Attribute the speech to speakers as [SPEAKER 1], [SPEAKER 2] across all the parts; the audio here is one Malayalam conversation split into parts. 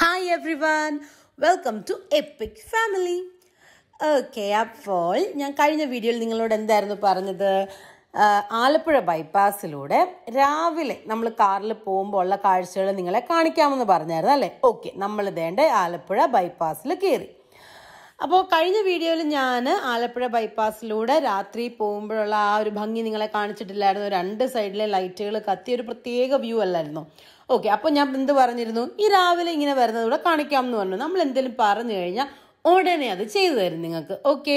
[SPEAKER 1] hi everyone welcome to epic family okay അപ്പോൾ ഞാൻ കഴിഞ്ഞ വീഡിയോയിൽ നിങ്ങളോട് എന്തായിരുന്നു പറഞ്ഞത് ആ, ആലപ്പുഴ ബൈപ്പാസിലൂടെ രാവിലെ നമ്മൾ കാറിൽ പോകുമ്പോൾ ഉള്ള കാഴ്ചകൾ നിങ്ങളെ കാണിക്കാമെന്ന് പറഞ്ഞായിരുന്നു അല്ലേ ഓക്കെ നമ്മൾ ഇതേണ്ട ആലപ്പുഴ ബൈപ്പാസിൽ കയറി അപ്പോൾ കഴിഞ്ഞ വീഡിയോയിൽ ഞാൻ ആലപ്പുഴ ബൈപ്പാസിലൂടെ രാത്രി പോകുമ്പോഴുള്ള ആ ഒരു ഭംഗി നിങ്ങളെ കാണിച്ചിട്ടില്ലായിരുന്നു രണ്ട് സൈഡിലെ ലൈറ്റുകൾ കത്തിയ ഒരു പ്രത്യേക വ്യൂ അല്ലായിരുന്നു ഓക്കെ അപ്പോൾ ഞാൻ എന്ത് പറഞ്ഞിരുന്നു ഈ രാവിലെ ഇങ്ങനെ വരുന്നത് കൂടെ കാണിക്കാം എന്ന് പറഞ്ഞു നമ്മൾ എന്തെങ്കിലും പറഞ്ഞു കഴിഞ്ഞാൽ ഉടനെ അത് ചെയ്തു തരും നിങ്ങൾക്ക് ഓക്കെ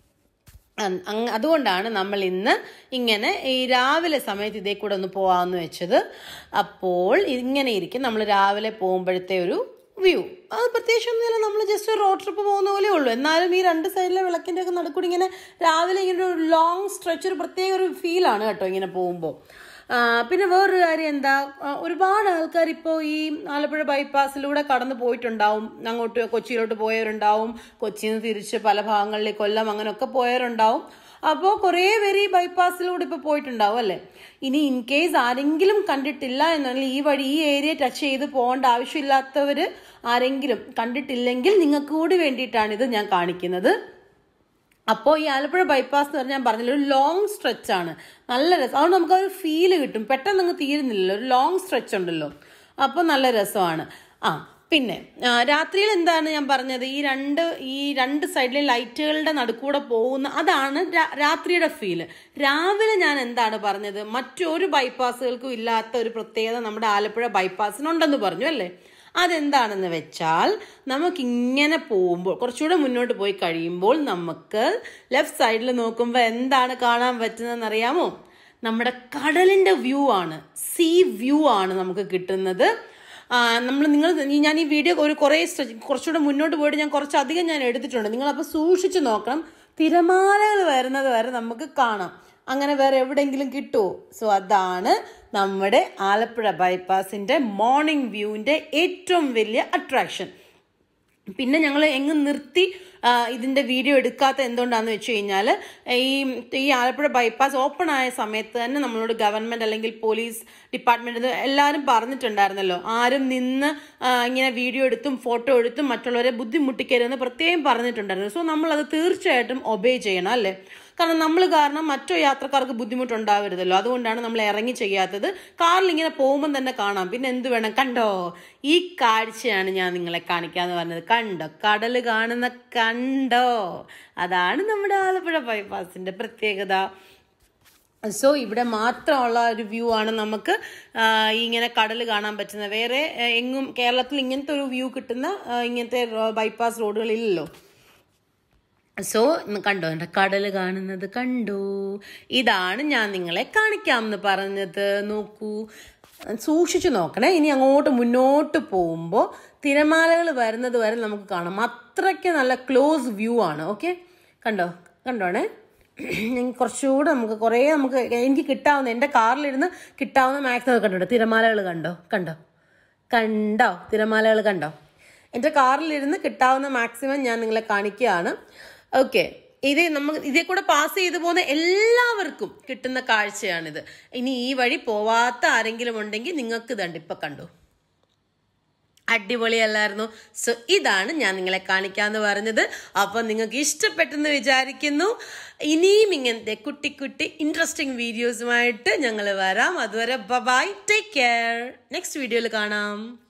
[SPEAKER 1] അങ് അങ് അതുകൊണ്ടാണ് നമ്മൾ ഇന്ന് ഇങ്ങനെ ഈ രാവിലെ സമയത്ത് ഇതേ കൂടെ ഒന്ന് പോകാമെന്ന് വെച്ചത് അപ്പോൾ ഇങ്ങനെ ഇരിക്കും നമ്മൾ രാവിലെ പോകുമ്പോഴത്തെ ഒരു വ്യൂ അത് പ്രത്യേകിച്ച് ഒന്നുമില്ല നമ്മൾ ജസ്റ്റ് ഒരു റോഡ് ട്രിപ്പ് പോകുന്ന പോലെ ഉള്ളൂ എന്നാലും ഈ രണ്ട് സൈഡിലെ വിളക്കിൻ്റെ ഒക്കെ നടുക്കൂടി ഇങ്ങനെ രാവിലെ ഇങ്ങനെ ഒരു ലോങ് സ്ട്രെച്ച് ഒരു പ്രത്യേക ഒരു ഫീലാണ് കേട്ടോ ഇങ്ങനെ പോകുമ്പോൾ ആ, പിന്നെ വേറൊരു കാര്യം എന്താ ആ, ഒരുപാട് ആൾക്കാർ ഇപ്പോൾ ഈ ആലപ്പുഴ ബൈപ്പാസിലൂടെ കടന്നു പോയിട്ടുണ്ടാവും അങ്ങോട്ട് കൊച്ചിയിലോട്ട് പോയവരുണ്ടാവും കൊച്ചിയിൽ നിന്ന് തിരിച്ച് പല ഭാഗങ്ങളിലേക്ക് കൊല്ലം അങ്ങനെയൊക്കെ പോയവരുണ്ടാവും അപ്പോൾ കുറേ പേര് ഈ ബൈപ്പാസിലൂടെ ഇപ്പോൾ പോയിട്ടുണ്ടാവും അല്ലേ ഇനി ഇൻ കേസ് ആരെങ്കിലും കണ്ടിട്ടില്ല എന്നുണ്ടെങ്കിൽ ഈ വഴി ഈ ഏരിയ ടച്ച് ചെയ്ത് പോകേണ്ട ആവശ്യമില്ലാത്തവർ ആരെങ്കിലും കണ്ടിട്ടില്ലെങ്കിൽ നിങ്ങൾക്ക് കൂടി വേണ്ടിയിട്ടാണ് ഇത് ഞാൻ കാണിക്കുന്നത് അപ്പോൾ ഈ ആലപ്പുഴ ബൈപ്പാസ് എന്ന് പറഞ്ഞാൽ ഞാൻ പറഞ്ഞില്ല ഒരു ലോങ് സ്ട്രെച്ച് ആണ് നല്ല രസം അതുകൊണ്ട് നമുക്ക് ഒരു ഫീല് കിട്ടും പെട്ടെന്ന് അങ്ങ് തീരുന്നില്ലല്ലോ ഒരു ലോങ് സ്ട്രെച്ച് ഉണ്ടല്ലോ അപ്പോൾ നല്ല രസമാണ് ആ പിന്നെ ആ, രാത്രിയിൽ എന്താണ് ഞാൻ പറഞ്ഞത് ഈ രണ്ട് ഈ രണ്ട് സൈഡിലെ ലൈറ്റുകളുടെ നടുക്കൂടെ പോകുന്ന അതാണ് രാ- രാത്രിയുടെ ഫീല് രാവിലെ ഞാൻ എന്താണ് പറഞ്ഞത് മറ്റൊരു ബൈപ്പാസുകൾക്കും ഇല്ലാത്ത ഒരു പ്രത്യേകത നമ്മുടെ ആലപ്പുഴ ബൈപ്പാസിനുണ്ടെന്ന് പറഞ്ഞു അല്ലേ അതെന്താണെന്ന് വെച്ചാൽ നമുക്കിങ്ങനെ പോകുമ്പോൾ കുറച്ചുകൂടെ മുന്നോട്ട് പോയി കഴിയുമ്പോൾ നമുക്ക് ലെഫ്റ്റ് സൈഡിൽ നോക്കുമ്പോൾ എന്താണ് കാണാൻ പറ്റുന്നതെന്ന് അറിയാമോ നമ്മുടെ കടലിൻ്റെ വ്യൂ ആണ് സീ വ്യൂ ആണ് നമുക്ക് കിട്ടുന്നത് നമ്മൾ നിങ്ങൾ ഞാൻ ഈ വീഡിയോ ഒരു കുറേ സ്ട്രെച്ച് കുറച്ചുകൂടെ മുന്നോട്ട് പോയിട്ട് ഞാൻ കുറച്ചധികം ഞാൻ എടുത്തിട്ടുണ്ട് നിങ്ങളപ്പോൾ സൂക്ഷിച്ച് നോക്കണം തിരമാലകൾ വരുന്നത് വരെ നമുക്ക് കാണാം അങ്ങനെ വേറെ എവിടെയെങ്കിലും കിട്ടുമോ സോ അതാണ് നമ്മുടെ ആലപ്പുഴ ബൈപ്പാസിൻ്റെ മോർണിംഗ് വ്യൂവിൻ്റെ ഏറ്റവും വലിയ അട്രാക്ഷൻ പിന്നെ ഞങ്ങൾ എങ്ങും നിർത്തി ആ, ഇതിന്റെ വീഡിയോ എടുക്കാത്ത എന്തുകൊണ്ടാന്ന് വെച്ച് കഴിഞ്ഞാൽ ഈ ഈ ആലപ്പുഴ ബൈപ്പാസ് ഓപ്പൺ ആയ സമയത്ത് തന്നെ നമ്മളോട് ഗവൺമെന്റ് അല്ലെങ്കിൽ പോലീസ് ഡിപ്പാർട്ട്മെന്റ് എല്ലാവരും പറഞ്ഞിട്ടുണ്ടായിരുന്നല്ലോ ആരും നിന്ന് ആ, ഇങ്ങനെ വീഡിയോ എടുത്തും ഫോട്ടോ എടുത്തും മറ്റുള്ളവരെ ബുദ്ധിമുട്ടിക്കരുതെന്ന് പ്രത്യേകം പറഞ്ഞിട്ടുണ്ടായിരുന്നു സോ നമ്മൾ അത് തീർച്ചയായിട്ടും ഒബേ ചെയ്യണം അല്ലേ കാരണം നമ്മൾ കാരണം മറ്റു യാത്രക്കാർക്ക് ബുദ്ധിമുട്ടുണ്ടാവരുതല്ലോ അതുകൊണ്ടാണ് നമ്മൾ ഇറങ്ങി ചെയ്യാത്തത് കാറിൽ ഇങ്ങനെ പോകുമ്പോൾ തന്നെ കാണാം പിന്നെ എന്ത് വേണം കണ്ടോ ഈ കാഴ്ചയാണ് ഞാൻ നിങ്ങളെ കാണിക്കാന്ന് പറഞ്ഞത് കണ്ടോ കടൽ കാണുന്ന കണ്ടോ അതാണ് നമ്മുടെ ആലപ്പുഴ ബൈപ്പാസിന്റെ പ്രത്യേകത സോ ഇവിടെ മാത്രമുള്ള ഒരു വ്യൂ ആണ് നമുക്ക് ആ, ഈ ഇങ്ങനെ കടൽ കാണാൻ പറ്റുന്നത് വേറെ ആ, എങ്ങും കേരളത്തിൽ ഇങ്ങനത്തെ ഒരു വ്യൂ കിട്ടുന്ന ആ, ഇങ്ങനത്തെ ബൈപ്പാസ് റോഡുകളില്ലല്ലോ സോ ഇന്ന് കണ്ടോ എൻ്റെ കടൽ കാണുന്നത് കണ്ടോ ഇതാണ് ഞാൻ നിങ്ങളെ കാണിക്കാമെന്ന് പറഞ്ഞത് നോക്കൂ സൂക്ഷിച്ചു നോക്കണേ ഇനി അങ്ങോട്ട് മുന്നോട്ട് പോകുമ്പോൾ തിരമാലകൾ വരുന്നത് വരെ നമുക്ക് കാണാം അത്രയ്ക്ക് നല്ല ക്ലോസ് വ്യൂ ആണ് ഓക്കെ കണ്ടോ കണ്ടോണേ ഞാൻ കുറച്ചുകൂടെ നമുക്ക് കുറേ നമുക്ക് എനിക്ക് കിട്ടാവുന്ന എൻ്റെ കാറിലിരുന്ന് കിട്ടാവുന്ന മാക്സിമം കണ്ടോ തിരമാലകൾ കണ്ടോ കണ്ടോ കണ്ടോ തിരമാലകൾ കണ്ടോ എൻ്റെ കാറിലിരുന്ന് കിട്ടാവുന്ന മാക്സിമം ഞാൻ നിങ്ങളെ കാണിക്കുകയാണ് ഓക്കെ ഇത് നമുക്ക് ഇതേ കൂടെ പാസ് ചെയ്തു പോകുന്ന എല്ലാവർക്കും കിട്ടുന്ന കാഴ്ചയാണിത് ഇനി ഈ വഴി പോവാത്ത ആരെങ്കിലും ഉണ്ടെങ്കിൽ നിങ്ങൾക്ക് ഇതുണ്ട് ഇപ്പൊ കണ്ടു അടിപൊളിയല്ലായിരുന്നു സോ ഇതാണ് ഞാൻ നിങ്ങളെ കാണിക്കാന്ന് പറഞ്ഞത് അപ്പോൾ നിങ്ങൾക്ക് ഇഷ്ടപ്പെട്ടെന്ന് വിചാരിക്കുന്നു ഇനിയും ഇങ്ങനത്തെ കുട്ടി കുട്ടി ഇൻട്രസ്റ്റിംഗ് വീഡിയോസുമായിട്ട് ഞങ്ങൾ വരാം അതുവരെ ബൈ ടേക്ക് കെയർ നെക്സ്റ്റ് വീഡിയോയിൽ കാണാം